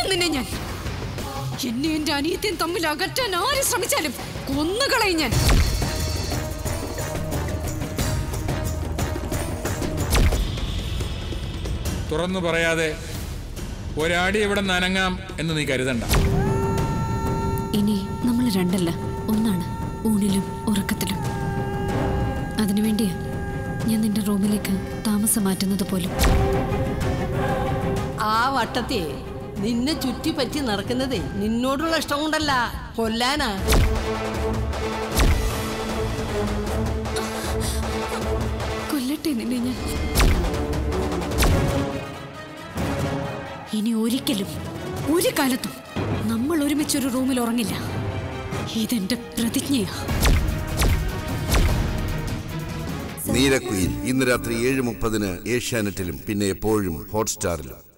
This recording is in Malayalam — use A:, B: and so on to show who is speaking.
A: നിന്നെ ഞാൻ എന്നെ എന്റെ അനിയത്തെയും തമ്മിൽ അകറ്റാൻ ആര് ശ്രമിച്ചാലും കൊന്നുകളയും ഞാൻ
B: തുറന്നു പറയാതെ ഒരാടി ഇവിടെ നനങ്ങാം എന്ന് നീ കരുതണ്ട
A: ഇനി നമ്മൾ രണ്ടല്ല ഒന്നാണ് ഊണിലും ഉറക്കത്തിലും അതിനുവേണ്ടിയാ ഞാൻ നിന്റെ റൂമിലേക്ക് താമസം മാറ്റുന്നത് പോലും
C: ആ വട്ടത്തെ നിന്നെ ചുറ്റിപ്പറ്റി നടക്കുന്നതേ നിന്നോടുള്ള ഇഷ്ടം കൊണ്ടല്ല കൊല്ലാനാ
A: കൊല്ലട്ടെ നിന്നെ ഞാൻ ഇനി ഒരിക്കലും ഒരു കാലത്തും നമ്മൾ ഒരുമിച്ചൊരു റൂമിൽ ഉറങ്ങില്ല ഇതെന്റെ പ്രതിജ്ഞയാ
D: നീരക്കുയിൽ ഇന്ന് രാത്രി ഏഴ് മുപ്പതിന് ഏഷ്യാനെറ്റിലും പിന്നെ എപ്പോഴും ഹോട്ട്സ്റ്റാറിലും